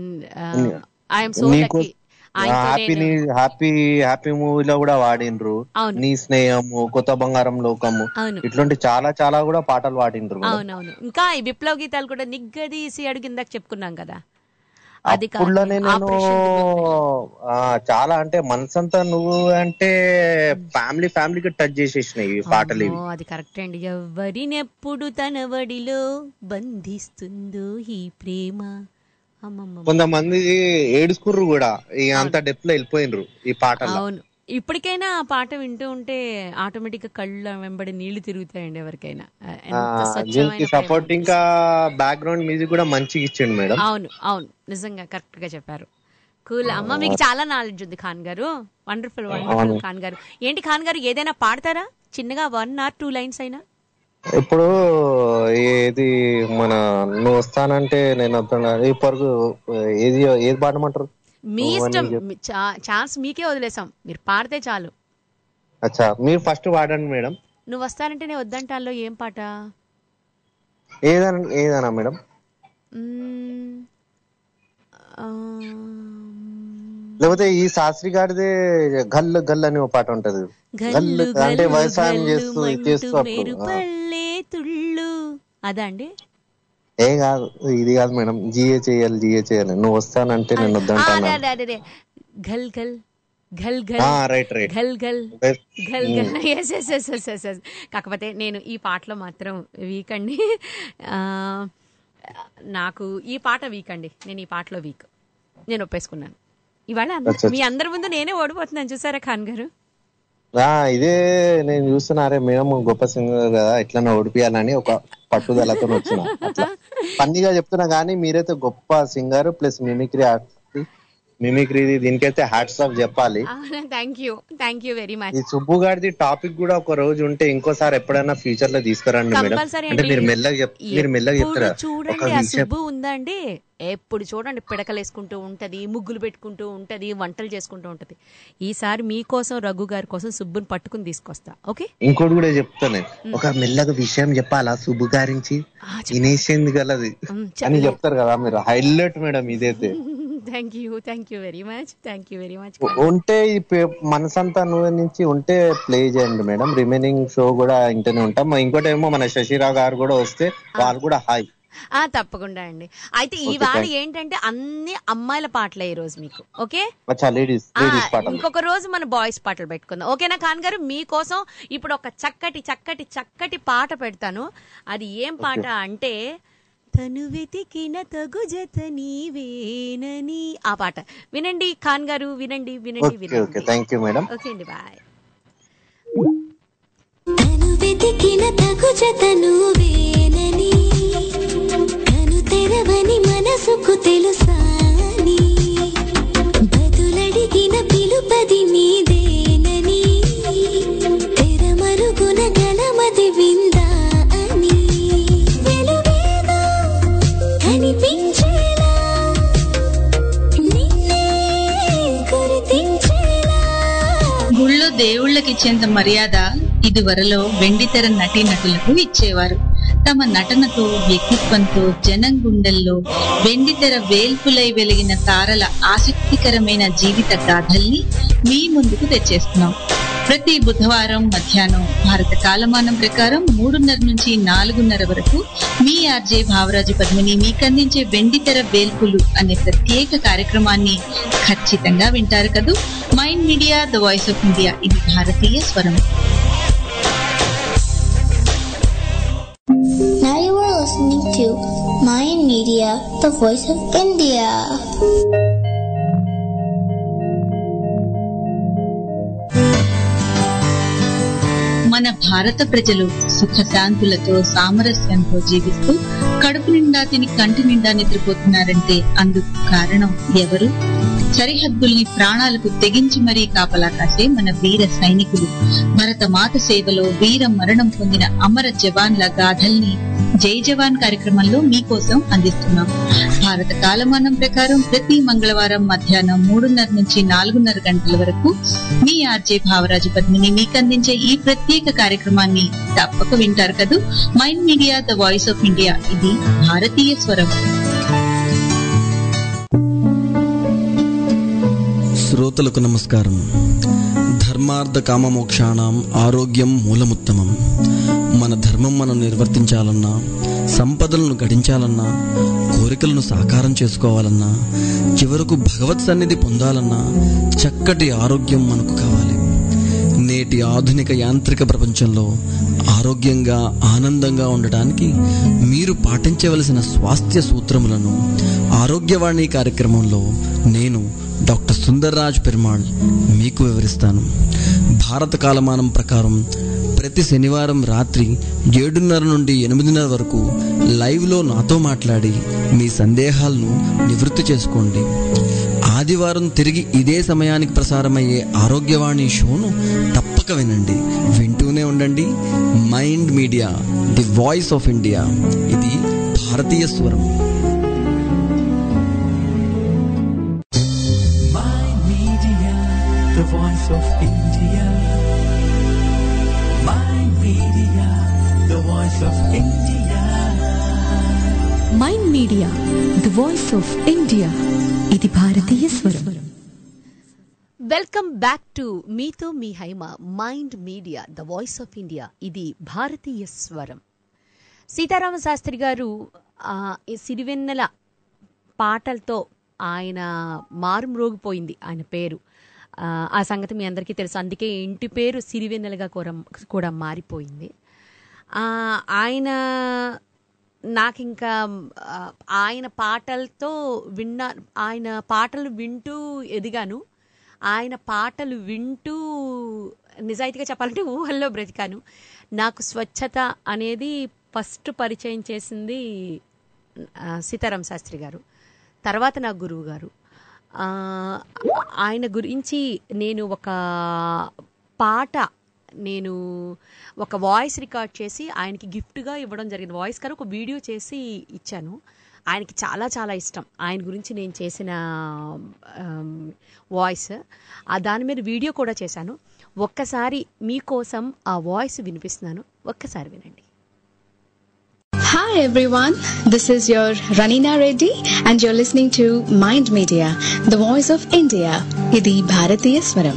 ఐఎమ్ సో నీకు లక్కీ ఆయనతో హ్యాపీ నేను హ్యాపీ హ్యాపీ మూవీలో కూడా వాడిండ్రు అవును. నీ స్నేహము కొత్త బంగారం లోకము అవును. ఇట్లాంటి చాలా చాలా కూడా పాటలు పాడిండ్రు మేడం. అవునవును ఇంకా ఈ విప్లవ గీతాలు కూడా నిగ్గదీసి అడుగు ఇందాక చెప్పుకున్నాం కదా అది కాదు అప్పుడులోనే నేను ఆపరేషన్ ఆ, చాలా అంటే మనసంతా నువ్వు అంటే ఫ్యామిలీ ఫ్యామిలీకి టచ్ చేసేసినాయి ఈ పాటలు ఇవి అమ్మో, అది కరెక్ట్ అండి ఎవరినెప్పుడు తన వడిలో బంధిస్తుందో ఈ ప్రేమ అమ్మమ్మ కొంతమంది ఏడుచుకుర్రు కూడా ఈ అంత డెప్త్ లో వెళ్ళిపోయినరు ఈ పాటల్లో అవును ఇప్పటికైనా ఆ పాట వింటూ ఉంటే ఆటోమేటిక్ గా కళ్ళ వెంబడి నీళ్లు తిరుగుతాయండి ఎవరికైనా ఆ, ఆ, ఎంత దీనికి స్వచ్ఛమైన ప్రేమ. సపోర్ట్ ఇంకా బ్యాక్గ్రౌండ్ మ్యూజిక్ కూడా మంచిగా ఇచ్చిండు మేడం అవును అవును నిజంగా కరెక్ట్ గా చెప్పారు కూల్ అమ్మ మీకు చాలా నాలెడ్జ్ ఉంది ఖాన్ గారు వండర్ఫుల్ వండర్ఫుల్ అవును. ఖాన్ గారు ఏంటి ఖాన్ గారు ఏదైనా పాడతారా చిన్నగా వన్ ఆర్ టూ లైన్స్ అయినా ఇప్పుడు ఏది మన నువ్వు వస్తానంటే నేను వద్దాను ఈ పరుగు ఏది ఏది పాడమంటారు మీ నువ్వు ఇష్టం అని చెప్పు. మీ చా- ఛాన్స్ మీకే వదిలేసాం మీరు పాడితే చాలు అచ్చా మీరు ఫస్ట్ వాడండి మేడం నువ్వు వస్తానంటే నేను వద్దంటాల్లో ఏం పాట ఏదన్నా ఏదన్నా మేడం మ్మ్. ఆ, లేకపోతే ఈ శాస్త్రి గారిదే గల్ గల్ అని ఒక పాట ఉంటది గల్ గల్లు అంటే గల్లు వ్యవసాయం గల్లు చేస్తూ ఇది మంటూ చేస్తూ అప్పుడు మేరు ఆ. పల్లె తుళ్ళు అదా అండి ఏ కాదు ఇది కాదు మేడం జిఏ చేయాలి జిఏ చేయాలి నువ్వు వస్తానంటే నేను ఆ, వద్దంటాను అదే, అదే, అదే, అదే. గల్ గల్ గల్ గల్ ఆ, రైట్, రైట్. గల్ గల్ Best. గల్ గల్ మ్మ్. Yes yes yes yes yes yes కాకపోతే నేను ఈ పాటలో మాత్రం వీక్ అండి ఆ, నాకు ఈ పాట వీక్ అండి నేను ఈ పాటలో వీక్ నేను ఒప్పేసుకున్నాను ఇవాళ అంద- అచ్చా, మీ అందరి ముందు నేనే ఓడిపోతున్నాను చూసారా ఖాన్ గారు ఆ ఇదే నేను చూస్తున్నారే మేము గొప్ప సింగర్ కదా ఎట్లన్నా ఓడిపియాలని ఒక పట్టుదలతో వచ్చిన అట్లా ఫన్నీగా చెప్తున్నా కానీ మీరైతే గొప్ప సింగర్ ప్లస్ మిమిక్రీ మిమిక్రీ దీనికైతే హ్యాట్స్ ఆఫ్ చెప్పాలి thank you thank you very much ఈ సుబ్బు గారిది టాపిక్ కూడా ఒక రోజు ఉంటే ఇంకోసారి ఎప్పుడైనా ఫ్యూచర్ లో తీసుకురండి మేడం కంపల్సరీ అంటే అండి మీరు మెల్లగా చెప్ మీరు మెల్లగా ఎప్పుడు చెప్తారా ఒక చూడండి ఆ విషయం సుబ్బు ఉందా అండి ఎప్పుడు చూడండి పిడకలేసుకుంటూ ఉంటది ముగ్గులు పెట్టుకుంటూ ఉంటది వంటలు చేసుకుంటూ ఉంటది ఈసారి మీకోసం రఘు గారి కోసం సుబ్బుని పట్టుకుని తీసుకొస్తా ఓకే ఇంకోటి కూడా చెప్తాను ఒక మెల్లగా విషయం చెప్పాలా సుబ్బు గారించి వినేసింది గలది అని చెప్తారు కదా మీరు హైలైట్ మేడం ఇదైతే thank you thank you very much thank you very much ఉంటే ఈ పే- మనసంతా నువ్వు నుంచి ఉంటే ప్లే చేయండి మేడం రిమైనింగ్ షో కూడా ఇంటనే ఉంటాం మా ఇంకోటి ఏమో మన శశిరావు గారు కూడా వస్తే వాళ్ళు కూడా హాయ్ ఆ తప్పకుండా అండి అయితే ఈ Okay, వారం thank you. ఏంటంటే అన్ని అమ్మాయిల పాటలే ఈ రోజు మీకు ఓకే అచ్చా లేడీస్ ఆ, లేడీస్ పాటలు ఇంకొక రోజు మన బాయ్స్ పాటలు పెట్టుకుందాం ఓకేనా ఖాన్ గారు మీకోసం ఇప్పుడు ఒక చక్కటి చక్కటి చక్కటి పాట పెడతాను అది ఏం పాట అంటే తను వెతికిన తగు జత నీవేనని ఆ పాట వినండి ఖాన్ గారు వినండి వినండి ఓకే ఓకే వినండి థ్యాంక్ యూ మేడం ఓకే అండి బాయ్ వెతికిన తగు జతను వేనని కను తెరవని మనసుకు తెలుసాని బదులడిగిన పిలుపది నీదేనని తెరమరుగున గలమది విందా అని వెలువేగా కనిపించేలా నిన్నే గుర్తించేలా గుళ్ళో దేవుళ్ళకి ఇచ్చేంత మర్యాద ఇదివరలో వెండితెర నటీ నటులకు ఇచ్చేవారు తమ నటనతో వ్యక్తిత్వంతో జనం గుండెల్లో వెండితెర వేల్పులై వెలిగిన తారల ఆసక్తికరమైన జీవిత గాథల్ని మీ ముందుకు తెచ్చేస్తున్నాం ప్రతి బుధవారం మధ్యాహ్నం భారత కాలమానం ప్రకారం మూడున్నర నుంచి నాలుగున్నర వరకు మీ ఆర్జే భావరాజు పద్మిని మీకు అందించే వెండితెర వేల్పులు అనే ప్రత్యేక కార్యక్రమాన్ని ఖచ్చితంగా వింటారు కదూ mind media the voice of India ఇది భారతీయ స్వరం Now you are listening to Mayan Media, the voice of India. మన భారత ప్రజలు సుఖశాంతులతో సామరస్యంతో జీవిస్తూ కడుపు నిండా తిని కంటి నిండా నిద్రపోతున్నారంటే అందుకు కారణం ఎవరు సరిహద్దుల్ని ప్రాణాలకు తెగించి మరీ కాపలా కాసే మన వీర సైనికులు భరత మాత సేవలో వీర మరణం పొందిన అమర జవాన్ల గాథల్ని జై జవాన్ కార్యక్రమంలో మీకోసం అందిస్తున్నాం భారత కాలమానం ప్రకారం ప్రతి మంగళవారం మధ్యాహ్నం మూడున్నర నుంచి నాలుగున్నర గంటల వరకు మీ ఆర్జే భావరాజు పద్మిని మీకు అందించే ఈ ప్రత్యేక కార్యక్రమాన్ని తప్పక వింటారు కదూ mind media the voice of India ఇది భారతీయ స్వరం శ్రోతలకు నమస్కారం ధర్మార్థ కామమోక్షాణం ఆరోగ్యం మూలముత్తమం మన ధర్మం మనం నిర్వర్తించాలన్నా సంపదలను గడించాలన్నా కోరికలను సాకారం చేసుకోవాలన్నా చివరకు భగవత్ సన్నిధి పొందాలన్నా చక్కటి ఆరోగ్యం మనకు కావాలి నేటి ఆధునిక యాంత్రిక ప్రపంచంలో ఆరోగ్యంగా ఆనందంగా ఉండటానికి మీరు పాటించవలసిన స్వాస్థ్య సూత్రములను ఆరోగ్యవాణి కార్యక్రమంలో నేను డాక్టర్ సుందర్రాజ్ పెరుమాళ్ మీకు వివరిస్తాను భారత కాలమానం ప్రకారం ప్రతి శనివారం రాత్రి ఏడున్నర నుండి ఎనిమిదిన్నర వరకు లైవ్లో నాతో మాట్లాడి మీ సందేహాలను నివృత్తి చేసుకోండి ఆదివారం తిరిగి ఇదే సమయానికి ప్రసారమయ్యే ఆరోగ్యవాణి షోను తప్పక వినండి వింటూనే ఉండండి mind media the voice of India ఇది భారతీయ స్వరం Mind Media, the voice of India. Mind Media, the voice of India. Mind media the voice of India ఇది భారతీయ స్వరం వెల్కమ్ బ్యాక్ టు మీతో మీ Haima mind media the voice of India ఇది భారతీయ స్వరం సీతారామ శాస్త్రి గారు ఆ, ఈ సిరివెన్నెల పాటలతో ఆయన మారుమ్రోగిపోయింది ఆయన పేరు ఆ, ఆ సంగతి మీ అందరికీ తెలుసు అందుకే ఇంటి పేరు సిరివెన్నెలగా కూడా కూడా మారిపోయింది ఆ, ఆయన నాకు ఇంకా ఆ, ఆయన పాటలతో విన్నా ఆయన పాటలు వింటూ ఎదిగాను ఆయన పాటలు వింటూ నిజాయితీగా చెప్పాలంటే ఊహల్లో బ్రతికాను నాకు స్వచ్ఛత అనేది ఫస్ట్ పరిచయం చేసింది ఆ, సీతారాం శాస్త్రి గారు తర్వాత నా గురువు గారు ఆ, ఆయన గురించి నేను ఒక పాట నేను ఒక వాయిస్ రికార్డ్ చేసి ఆయనకి గిఫ్ట్గా ఇవ్వడం జరిగింది వాయిస్ గారు ఒక వీడియో చేసి ఇచ్చాను ఆయనకి చాలా చాలా ఇష్టం ఆయన గురించి నేను చేసిన ఆమ్, వాయిస్ ఆ దాని మీద వీడియో కూడా చేశాను ఒక్కసారి మీకోసం ఆ వాయిస్ వినిపిస్తున్నాను ఒక్కసారి వినండి Hi everyone, this is your Ranina Reddy and you're listening to Mind Media, the voice of India. Idi Bharatiya Swaram.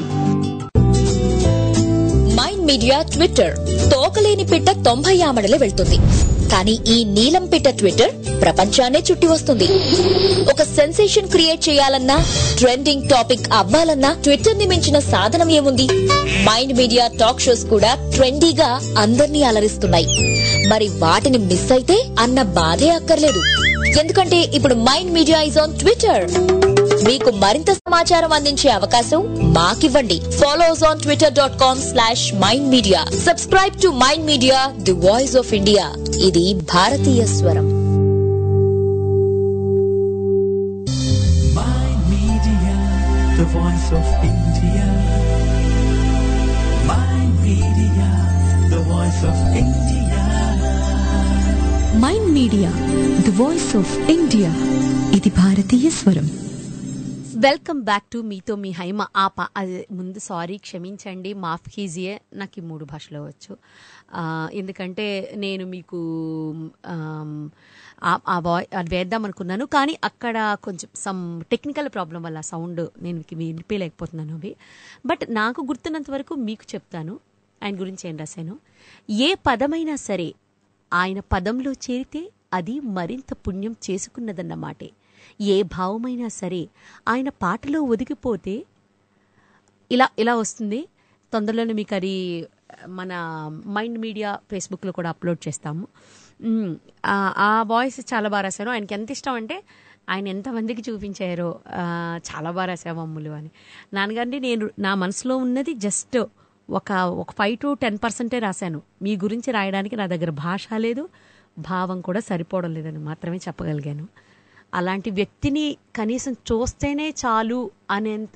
Mind media Twitter తోకలేని పిట్ట తొంభై ఆమడలే వెళ్తుంది కానీ ఈ నీలం పిట్ట ట్విట్టర్ ప్రపంచాన్నే చుట్టి వస్తుంది ఒక సెన్సేషన్ క్రియేట్ చేయాలన్నా ట్రెండింగ్ టాపిక్ అవ్వాలన్నా ట్విట్టర్ ని మించిన సాధనం ఏముంది మైండ్ మీడియా టాక్ షోస్ కూడా ట్రెండీగా అందర్నీ అలరిస్తున్నాయి మరి వాటిని మిస్ అయితే అన్న బాధే అక్కర్లేదు ఎందుకంటే ఇప్పుడు mind media is on Twitter మీకు మరింత సమాచారం అందించే అవకాశం మాకివ్వండి follow us on Twitter dot com slash mind media subscribe to mind media the voice of India ఇది భారతీయ స్వరం Mind Media, the voice of India. Mind Media, the voice of India. Mind media the voice of India ఇది భారతీయ స్వరం వెల్కమ్ బ్యాక్ టు మీతో మీ హైమ ఆప అది ముందు సారీ క్షమించండి మాఫ్ కీజియే నాకు ఈ మూడు భాషలో వచ్చు ఆ, ఎందుకంటే నేను మీకు ఆమ్, ఆ- ఆ వాయి అది వేద్దాం అనుకున్నాను కానీ అక్కడ కొంచెం సమ్ టెక్నికల్ ప్రాబ్లం వల్ల సౌండ్ నేను మీకు వినిపించలేకపోతున్నాను అవి బట్ నాకు గుర్తున్నంత వరకు మీకు చెప్తాను ఆయన గురించి ఏం రాశాను ఏ పదమైనా సరే ఆయన పదంలో చేరితే అది మరింత పుణ్యం చేసుకున్నదన్నమాటే ఏ భావమైనా సరే ఆయన పాటలో ఒదిగిపోతే ఇలా ఇలా వస్తుంది తొందరలోనే మీకు అది మన మైండ్ మీడియా ఫేస్బుక్లో కూడా అప్లోడ్ చేస్తాము మ్, ఆ ఆ వాయిస్ చాలా బాగా రాశాను ఆయనకి ఎంత ఇష్టం అంటే ఆయన ఎంతమందికి చూపించారో ఆ, చాలా బాగా రాశావు అమ్ములు అని నాన్నగారిని నేను నా మనసులో ఉన్నది జస్ట్ ఒక ఒక ఫైవ్ టు టెన్ పర్సెంటే రాశాను మీ గురించి రాయడానికి నా దగ్గర భాష లేదు భావం కూడా సరిపోవడం లేదని మాత్రమే చెప్పగలిగాను అలాంటి వ్యక్తిని కనీసం చూస్తేనే చాలు అనేంత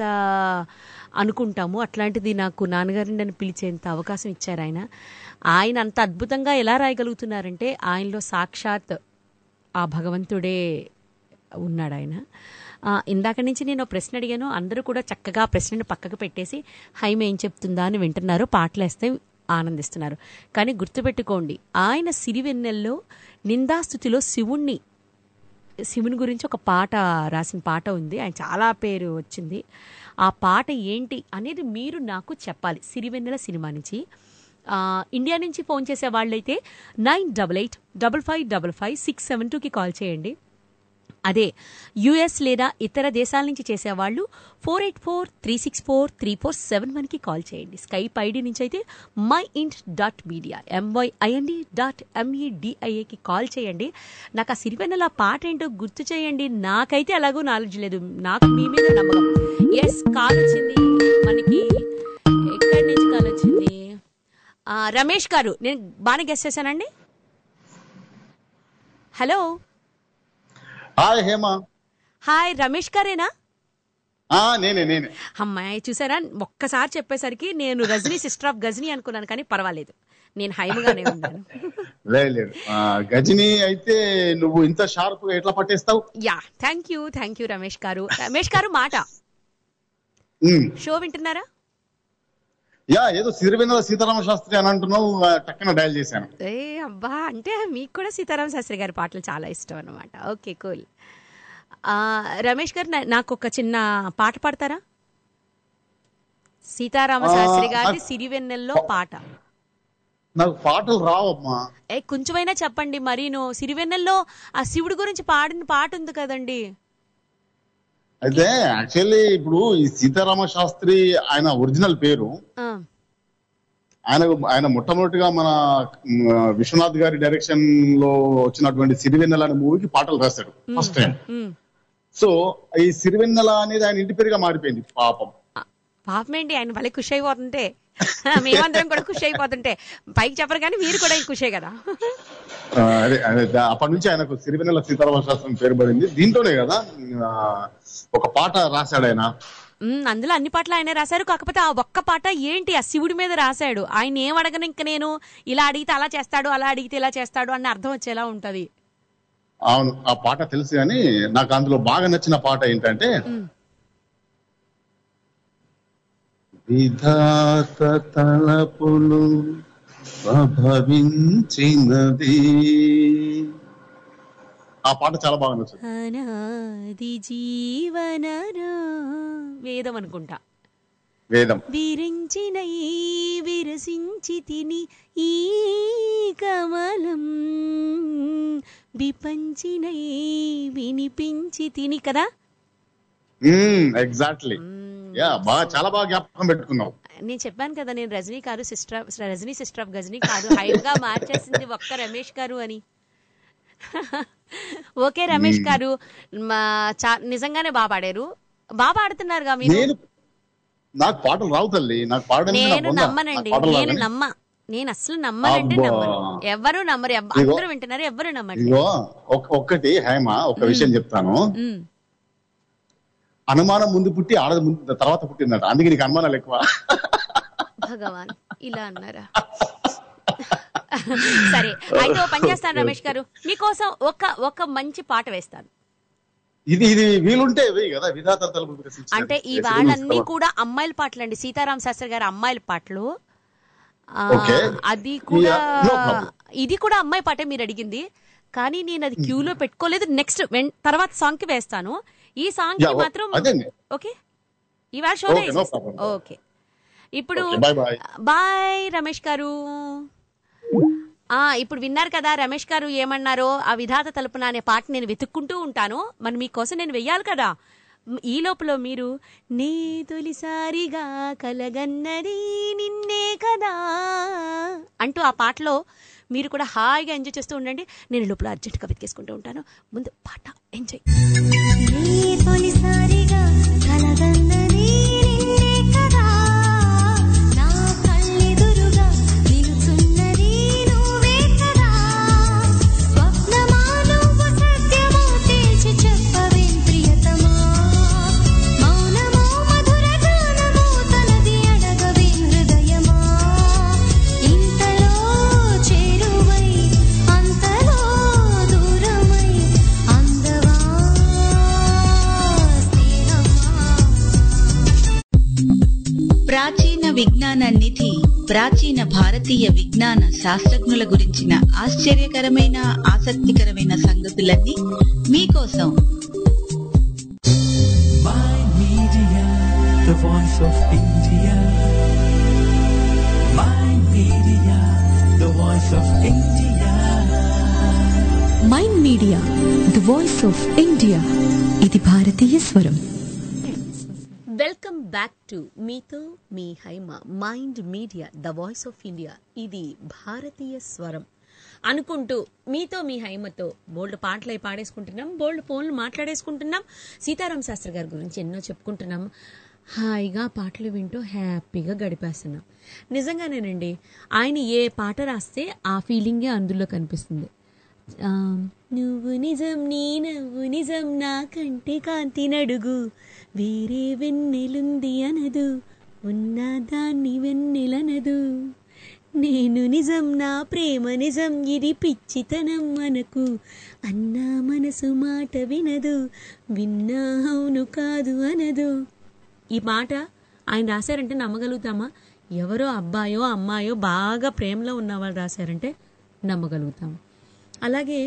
అనుకుంటాము అట్లాంటిది నాకు నాన్నగారిని నన్ను పిలిచేంత అవకాశం ఇచ్చారు ఆయన ఆయన అంత అద్భుతంగా ఎలా రాయగలుగుతున్నారంటే ఆయనలో సాక్షాత్ ఆ భగవంతుడే ఉన్నాడు ఆయన ఆ, ఇందాక నుంచి నేను ఒక ప్రశ్న అడిగాను అందరూ కూడా చక్కగా ఆ ప్రశ్నను పక్కకు పెట్టేసి హైమ ఏం చెప్తుందా అని వింటున్నారు పాటలేస్తే ఆనందిస్తున్నారు కానీ గుర్తుపెట్టుకోండి ఆయన సిరివెన్నెల్లో నిందాస్థుతిలో శివుణ్ణి శివుని గురించి ఒక పాట రాసిన పాట ఉంది ఆయన చాలా పేరు వచ్చింది ఆ పాట ఏంటి అనేది మీరు నాకు చెప్పాలి సిరివెన్నెల సినిమా నుంచి ఆ, ఇండియా నుంచి ఫోన్ చేసే వాళ్ళైతే nine double eight double five double five six seven టూకి కాల్ చేయండి అదే యుఎస్ లేదా ఇతర దేశాల నుంచి చేసేవాళ్ళు four eight four three six four three four seven వన్కి కాల్ చేయండి స్కైప్ ఐడి నుంచి అయితే mind dot media M Y I N D dot ఎంఈడిఐఏకి కాల్ చేయండి నాకు ఆ సిరివెన్నెల పాట ఏంటో గుర్తు చేయండి నాకైతే అలాగూ నాలెడ్జ్ లేదు నాకు మీ మీద నమ్మకం ఎస్ కాల్ వచ్చింది మనకి ఎక్కడి నుంచి కాల్ వచ్చింది ఆ, రమేష్ గారు నేను బాగానే గెస్ట్ చేశానండి hello hi Hema hi Ramesh గారేనా ఆ నేనే నేనే అమ్మాయి చూసారా ఒక్కసారి చెప్పేసరికి నేను రజనీ సిస్టర్ ఆఫ్ గజనీ అనుకున్నాను కానీ పర్వాలేదు నేను హైమగానే ఉన్నాను లేదు లేదు ఆ, గజని అయితే నువ్వు ఇంత షార్ప్ గా ఎట్లా పట్టేస్తావు yeah thank you thank you Ramesh గారు రమేష్ గారు మాట ఉమ్. షో వింటున్నారా యా ఏదో సిరివెన్నెల సీతారామ శాస్త్రి అని అంటున్నావు ఆ, టక్కున డయల్ చేశాను ఏ అబ్బా అంటే మీకు కూడా సీతారామ శాస్త్రి గారి పాటలు చాలా ఇష్టం అనమాట ఓకే కూల్ రమేష్ గారు నా- నాకు ఒక చిన్న పాట పాడతారా సీతారామ ఆ, శాస్త్రి గారి నాకు- సిరివెన్నెల్లో పాట నాకు పాటలు రావమ్మా ఏ కొంచెమైనా చెప్పండి మరీను సిరివెన్నెల్లో ఆ శివుడి గురించి పాడిన పాట ఉంది కదండి అయితే యాక్చువల్లీ ఇప్పుడు ఈ సీతారామ శాస్త్రి ఆయన ఒరిజినల్ పేరు ఆ, ఆయన ఆయన మొట్టమొదటిగా మన మ్, విశ్వనాథ్ గారి డైరెక్షన్ లో వచ్చినటువంటి సిరివెన్నెల అనే మూవీకి పాటలు రాశాడు ఫస్ట్ టైం ఉమ్. సో ఈ సిరివెన్నెల అనేది ఆయన ఇంటి పేరుగా మారిపోయింది పాపం పాపమేంటి ఆయన భలే ఖుషి అయిపోతుంటే మేమందరం కూడా ఖుషి అయిపోతుంటే పైకి చెప్పరు కానీ మీరు కూడా ఖుషే కదా ఆ, అదే అదే దా- అప్పటి నుంచి ఆయనకు సిరివెన్నెల సీతారామ శాస్త్రం పేరు పడింది దీంతోనే కదా ఆ, ఒక పాట రాశాడు ఆయన ఉమ్, అందులో అన్ని పాటలు ఆయనే రాశారు కాకపోతే ఆ ఒక్క పాట ఏంటి ఆ శివుడి మీద రాశాడు ఆయన ఏం అడగను ఇంక నేను ఇలా అడిగితే అలా చేస్తాడు అలా అడిగితే ఇలా చేస్తాడు అన్న అర్థం వచ్చేలా ఉంటది అవును ఆ పాట తెలుసు కానీ నాకు అందులో బాగా నచ్చిన పాట ఏంటంటే విధాత తలపులు భవించినది ఆ పాట చాలా బాగా నచ్చింది అనాది జీవన వేదం అనుకుంటా వేదం విరించిన ఈ విరసించి తిని ఈ కమలం విపంచినై వినిపించి తిని కదా ఎగ్జాక్ట్లీ యా బాగా చాలా బాగా జ్ఞాపకం పెట్టుకున్నావు నేను చెప్పాను కదా నేను రజనీ కాదు sister Rajini sister of Ghajini కాదు హైప్ గా మార్చేసింది ఒక్క రమేష్ గారు అని ఓకే రమేష్ గారు మా చా- నిజంగానే బాగా పాడారు బాగా పాడుతున్నారుగా మీరు నేను నాకు పాటలు రావు తల్లి నాకు పాడడం మీద నా నేను బొంద. నమ్మనండి నాకు పాటలు నేను రావు. నమ్మ నేను అసలు నమ్మనంటే అబ్బా. నమ్మను ఎవరు నమ్మరు ఎవ్వ- ఇదిగో. అందరూ వింటున్నారు ఎవరు నమ్మరు ఇదిగో ఒక్- ఒక్కటి హేమ ఒక విషయం చెప్తాను అనుమానం ముందు పుట్టి ఆడది ముందు తర్వాత పుట్టిందట అందుకే నీకు అనుమానాలు ఎక్కువ భగవాన్ ఇలా అన్నారా సరే అయితే ఓ పని చేస్తాను రమేష్ గారు మీకోసం ఒక ఒక మంచి పాట వేస్తాను ఇది ఇది వీలుంటే వెయ్యి కదా విధాత తలుపు వికసించిన అంటే ఈ చేసి వాళ్ళన్నీ ఇస్తావా? కూడా అమ్మాయిల పాటలు అండి సీతారాం శాస్త్రి గారి అమ్మాయిల పాటలు ఆ, Okay. అది కూడా Yeah, no problem. ఇది కూడా అమ్మాయి పాటే మీరు అడిగింది కానీ నేను అది క్యూలో పెట్టుకోలేదు నెక్స్ట్ తర్వాత సాంగ్ కి వేస్తాను ఈ సాంగ్ కి Yeah, o- మాత్రం అదేండి. ఓకే ఇవాళ show Okay, no problem. Okay ఇప్పుడు Okay, bye bye. Bye Ramesh గారు ఆ ఇప్పుడు విన్నారు కదా రమేష్ గారు ఏమన్నారో ఆ విధాత తలుపున అనే పాట నేను వెతుక్కుంటూ ఉంటాను మరి మీకోసం నేను వెయ్యాలి కదా మ్, ఈ లోపల మీరు నీ తొలిసారిగా కలగన్నది నిన్నే కదా అంటూ ఆ పాటలో మీరు కూడా హాయిగా ఎంజాయ్ చేస్తూ ఉండండి నేను ఈ లోపల అర్జెంట్గా వెతికేసుకుంటూ ఉంటాను ముందు పాట ఎంజాయ్ తొలిసారిగా కలగన్నది నిన్నే కదా నా కళ్ళెదురుగా నిలుచున్నది నువ్వే కదా స్వప్నమా నువ్వు సత్యమో తేల్చి చెప్పవేం ప్రియతమా మౌనమో మధుర గానమో తనది అడగవే హృదయమా ఇంతలో చేరువై అంతలో దూరమై అందవా ప్రాచీన విజ్ఞాన నిధి ప్రాచీన భారతీయ విజ్ఞాన శాస్త్రజ్ఞుల గురించిన ఆశ్చర్యకరమైన ఆసక్తికరమైన సంగతులన్నీ మీకోసం Media, the voice of India. My media, the voice of India. Mind media the voice of India ఇది భారతీయ స్వరం వెల్కమ్ బ్యాక్ టు మీతో మీ Haima mind media the voice of India ఇది భారతీయ స్వరం అనుకుంటూ మీతో మీ హైమతో బోల్డ్ పాటలు అయి పాడేసుకుంటున్నాం బోల్డ్ ఫోన్లు మాట్లాడేసుకుంటున్నాం సీతారాం శాస్త్రి గారి గురించి ఎన్నో చెప్పుకుంటున్నాం హాయిగా పాటలు వింటూ హ్యాపీగా గడిపేస్తున్నాం నిజంగానేనండి ఆయన ఏ పాట రాస్తే ఆ ఫీలింగే అందులో కనిపిస్తుంది ఆ, నువ్వు నిజం నీ నవ్వు నిజం నా కంటి కాంతి నడుగు వేరే వెన్నెలుంది అనదు ఉన్న దాన్ని వెన్నెలనదు నేను నిజం నా ప్రేమ నిజం ఇది పిచ్చితనం మనకు అన్నా మనసు మాట వినదు విన్నా అవును కాదు అనదు ఈ మాట ఆయన రాశారంటే నమ్మగలుగుతామా ఎవరో అబ్బాయో అమ్మాయో బాగా ప్రేమలో ఉన్న వాళ్ళు రాశారంటే నమ్మగలుగుతాం అలాగే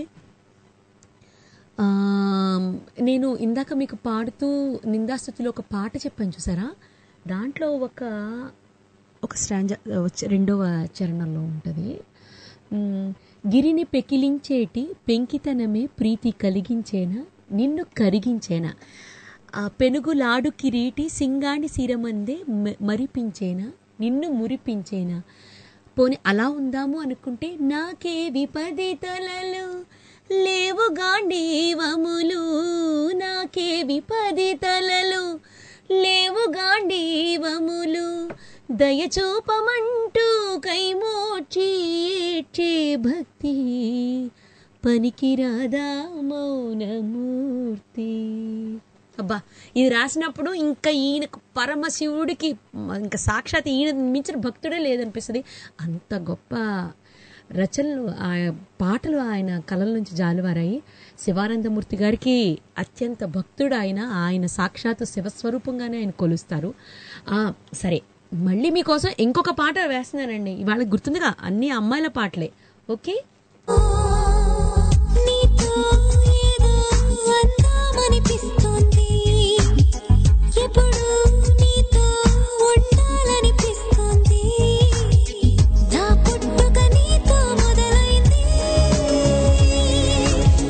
ఆ, నేను ఇందాక మీకు పాడుతూ నిందాస్థుతిలో ఒక పాట చెప్పాను చూసారా దాంట్లో ఒక ఒక స్టాంజ రెండవ చరణంలో ఉంటుంది మ్, గిరిని పెకిలించేటి పెంకితనమే ప్రీతి కలిగించేనా నిన్ను కరిగించేనా ఆ పెనుగులాడు కిరీటి సింగాణి సిరమందే మ- మరిపించేనా నిన్ను మురిపించేనా పోని అలా ఉందాము అనుకుంటే నాకే విపది తలలు లేవు గాంధీవములు నాకే విపది తలలు లేవు గాంధీవములు దయచూపమంటూ కైమోర్చి ఏడ్చే భక్తి పనికిరాదా మౌనమూర్తి అబ్బా ఇది రాసినప్పుడు ఇంకా ఈయనకు పరమశివుడికి ఇంకా సాక్షాత్ ఈయన మించిన భక్తుడే లేదనిపిస్తుంది అంత గొప్ప రచనలు ఆ పాటలు ఆయన కళల నుంచి జాలువారాయి శివానందమూర్తి గారికి అత్యంత భక్తుడు ఆయన ఆయన సాక్షాత్ శివస్వరూపంగానే ఆయన కొలుస్తారు ఆ, సరే మళ్ళీ మీకోసం ఇంకొక పాట వేస్తున్నానండి ఇవాళ గుర్తుందిగా అన్ని అమ్మాయిల పాటలే ఓకే అందామనిపిస్తోంది ఎప్పుడు నీతో ఉండాలనిపిస్తోంది నా పుట్టుక నీతో మొదలైంది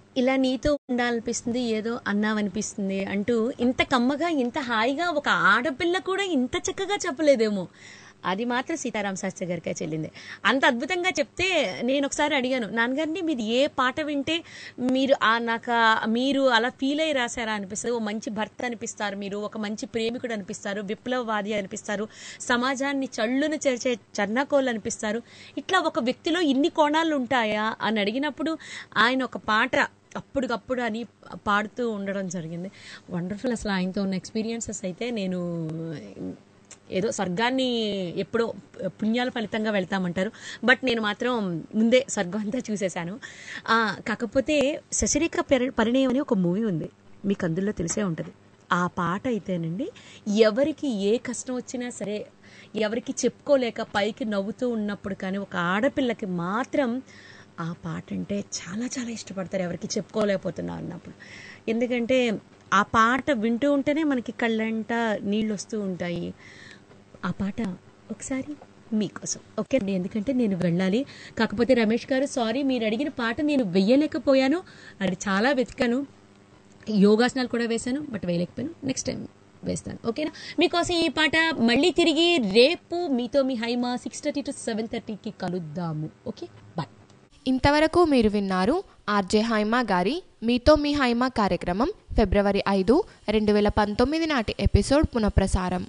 ఇలా నీతో ఉండాలనిపిస్తుంది ఏదో అన్నావనిపిస్తుంది అంటూ ఇంత కమ్మగా ఇంత హాయిగా ఒక ఆడపిల్ల కూడా ఇంత చక్కగా చెప్పలేదేమో అది మాత్రం సీతారాం శాస్త్రి గారికే చెల్లింది అంత అద్భుతంగా చెప్తే నేను ఒకసారి అడిగాను నాన్నగారిని మీరు ఏ పాట వింటే మీరు ఆ నాకు ఆ- మీరు అలా ఫీల్ అయ్యి రాశారా అనిపిస్తుంది ఓ మంచి భర్త అనిపిస్తారు మీరు ఒక మంచి ప్రేమికుడు అనిపిస్తారు విప్లవవాది అనిపిస్తారు సమాజాన్ని చల్లును చేర్చే చర్నాకోళ్ళు అనిపిస్తారు ఇట్లా ఒక వ్యక్తిలో ఇన్ని కోణాలు ఉంటాయా అని అడిగినప్పుడు ఆయన ఒక పాట అప్పటికప్పుడు అని పాడుతూ ఉండడం జరిగింది వండర్ఫుల్ అసలు ఆయనతో ఉన్న ఎక్స్పీరియన్సెస్ అయితే నేను ఏదో స్వర్గాన్ని ఎప్పుడో పుణ్యాల ఫలితంగా వెళ్తామంటారు బట్ నేను మాత్రం ముందే స్వర్గం అంతా చూసేశాను ఆ, కాకపోతే శశరిక పరి- పరిణయం అని ఒక మూవీ ఉంది మీకు అందులో తెలిసే ఉంటుంది ఆ పాట అయితేనండి ఎవరికి ఏ కష్టం వచ్చినా సరే ఎవరికి చెప్పుకోలేక పైకి నవ్వుతూ ఉన్నప్పుడు కానీ ఒక ఆడపిల్లకి మాత్రం ఆ పాట అంటే చాలా చాలా ఇష్టపడతారు ఎవరికి చెప్పుకోలేకపోతున్నా అన్నప్పుడు ఎందుకంటే ఆ పాట వింటూ ఉంటేనే మనకి కళ్ళంట నీళ్ళు వస్తూ ఉంటాయి ఆ పాట ఒకసారి మీకోసం ఓకే అండి ఎందుకంటే నేను వెళ్ళాలి కాకపోతే రమేష్ గారు సారీ మీరు అడిగిన పాట నేను వెయ్యలేకపోయాను అది చాలా వెతికాను యోగాసనాలు కూడా వేశాను బట్ వేయలేకపోయాను నెక్స్ట్ టైం వేస్తాను ఓకేనా మీకోసం ఈ పాట మళ్ళీ తిరిగి రేపు మీతో మీ Haima six thirty to seven థర్టీకి కలుద్దాము ఓకే బాయ్ ఇంతవరకు మీరు విన్నారు ఆర్జే హైమా గారి మీతో మీ హైమా కార్యక్రమం ఫిబ్రవరి ఐదు రెండు వేల పంతొమ్మిది నాటి ఎపిసోడ్ పునఃప్రసారం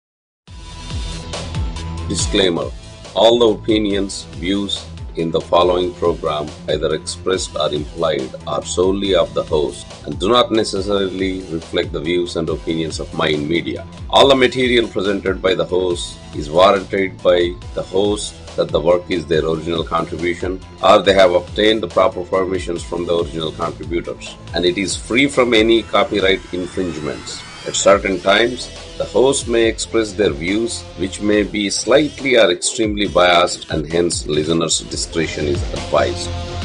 Disclaimer All the opinions, views in the following program, either expressed or implied, are solely of the host and do not necessarily reflect the views and opinions of Mind Media. All the material presented by the host is warranted by the host that the work is their original contribution or they have obtained the proper permissions from the original contributors and it is free from any copyright infringements. At certain times, the host may express their views, which may be slightly or extremely biased, and hence listeners' discretion is advised.